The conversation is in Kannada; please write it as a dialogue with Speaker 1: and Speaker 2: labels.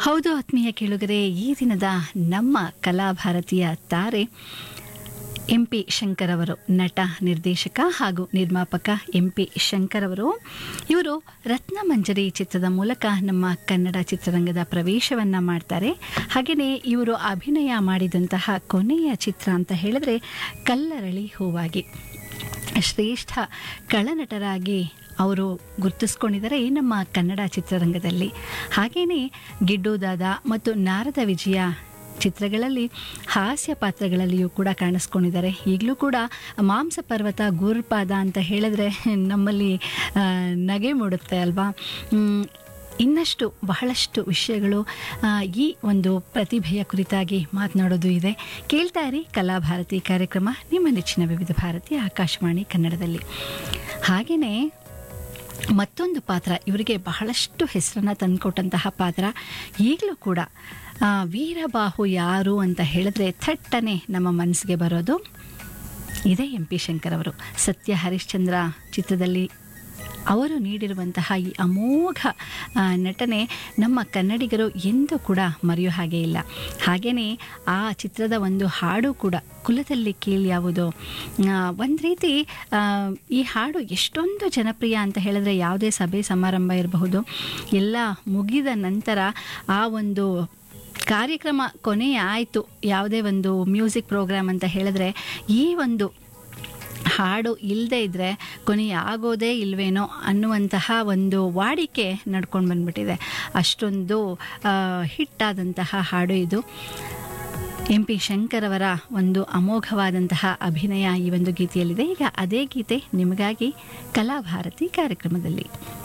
Speaker 1: ಹೌದು ಆತ್ಮೀಯ ಕೇಳುಗರೆ ಈ ದಿನದ ನಮ್ಮ ಕಲಾಭಾರತೀಯ ತಾರೆ ಎಂ ಪಿ ಶಂಕರ್ ಅವರು ನಟ ನಿರ್ದೇಶಕ ಹಾಗೂ ನಿರ್ಮಾಪಕ ಎಂ ಪಿ ಶಂಕರ್ ಅವರು ಇವರು ರತ್ನಮಂಜರಿ ಚಿತ್ರದ ಮೂಲಕ ನಮ್ಮ ಕನ್ನಡ ಚಿತ್ರರಂಗದ ಪ್ರವೇಶವನ್ನು ಮಾಡ್ತಾರೆ ಹಾಗೆಯೇ ಇವರು ಅಭಿನಯ ಮಾಡಿದಂತಹ ಕೊನೆಯ ಚಿತ್ರ ಅಂತ ಹೇಳಿದ್ರೆ ಕಲ್ಲರಳಿ ಹೂವಾಗಿ ಶ್ರೇಷ್ಠ ಕಳನಟರಾಗಿ ಅವರು ಗುರುತಿಸ್ಕೊಂಡಿದ್ದಾರೆ ನಮ್ಮ ಕನ್ನಡ ಚಿತ್ರರಂಗದಲ್ಲಿ ಹಾಗೆಯೇ ಗಿಡ್ಡು ದಾದ ಮತ್ತು ನಾರದ ವಿಜಯ ಚಿತ್ರಗಳಲ್ಲಿ ಹಾಸ್ಯ ಪಾತ್ರಗಳಲ್ಲಿಯೂ ಕೂಡ ಕಾಣಿಸ್ಕೊಂಡಿದ್ದಾರೆ ಈಗಲೂ ಕೂಡ ಮಾಂಸ ಪರ್ವತ ಗುರುಪಾದ ಅಂತ ಹೇಳಿದ್ರೆ ನಮ್ಮಲ್ಲಿ ಆ, ನಗೆ ಮೂಡುತ್ತೆ ಅಲ್ವಾ ಮ್, ಇನ್ನಷ್ಟು ಬಹಳಷ್ಟು ವಿಷಯಗಳು ಆ, ಈ ಒಂದು ಪ್ರತಿಭೆಯ ಕುರಿತಾಗಿ ಮಾತನಾಡೋದು ಇದೆ ಕೇಳ್ತಾ ಇರಿ ಕಲಾಭಾರತಿ ಕಾರ್ಯಕ್ರಮ ನಿಮ್ಮ ನೆಚ್ಚಿನ ವಿವಿಧ ಭಾರತಿ ಆಕಾಶವಾಣಿ ಕನ್ನಡದಲ್ಲಿ ಹಾಗೆಯೇ ಮತ್ತೊಂದು ಪಾತ್ರ ಇವರಿಗೆ ಬಹಳಷ್ಟು ಹೆಸರನ್ನು ತಂದುಕೊಟ್ಟಂತಹ ಪಾತ್ರ ಈಗಲೂ ಕೂಡ ಆ, ವೀರಬಾಹು ಯಾರು ಅಂತ ಹೇಳಿದ್ರೆ ಥಟ್ಟನೆ ನಮ್ಮ ಮನಸ್ಸಿಗೆ ಬರೋದು ಇದೇ ಎಂ ಪಿ ಶಂಕರ್ ಅವರು ಸತ್ಯ ಹರಿಶ್ಚಂದ್ರ ಚಿತ್ರದಲ್ಲಿ ಅವರು ನೀಡಿರುವಂತಹ ಈ ಅಮೋಘ ಆ, ನಟನೆ ನಮ್ಮ ಕನ್ನಡಿಗರು ಎಂದೂ ಕೂಡ ಮರೆಯೋ ಹಾಗೆ ಇಲ್ಲ ಹಾಗೆಯೇ ಆ ಚಿತ್ರದ ಒಂದು ಹಾಡು ಕೂಡ ಕುಲದಲ್ಲಿ ಕೇಳಿ ಯಾವುದು ಒಂದು ರೀತಿ ಆ, ಈ ಹಾಡು ಎಷ್ಟೊಂದು ಜನಪ್ರಿಯ ಅಂತ ಹೇಳಿದ್ರೆ ಯಾವುದೇ ಸಭೆ ಸಮಾರಂಭ ಇರಬಹುದು ಎಲ್ಲ ಮುಗಿದ ನಂತರ ಆ ಒಂದು ಕಾರ್ಯಕ್ರಮ ಕೊನೆ ಆಯಿತು ಯಾವುದೇ ಒಂದು ಮ್ಯೂಸಿಕ್ ಪ್ರೋಗ್ರಾಮ್ ಅಂತ ಹೇಳಿದ್ರೆ ಈ ಒಂದು ಹಾಡು ಇಲ್ಲದೆ ಇದ್ದರೆ ಕೊನೆ ಆಗೋದೇ ಇಲ್ವೇನೋ ಅನ್ನುವಂತಹ ಒಂದು ವಾಡಿಕೆ ನಡ್ಕೊಂಡು ಬಂದ್ಬಿಟ್ಟಿದೆ ಅಷ್ಟೊಂದು ಆ, ಹಿಟ್ಟಾದಂತಹ ಹಾಡು ಇದು ಎಂ ಪಿ ಶಂಕರ್ ಅವರ ಒಂದು ಅಮೋಘವಾದಂತಹ ಅಭಿನಯ ಈ ಒಂದು ಗೀತೆಯಲ್ಲಿದೆ ಈಗ ಅದೇ ಗೀತೆ ನಿಮಗಾಗಿ ಕಲಾಭಾರತಿ ಕಾರ್ಯಕ್ರಮದಲ್ಲಿ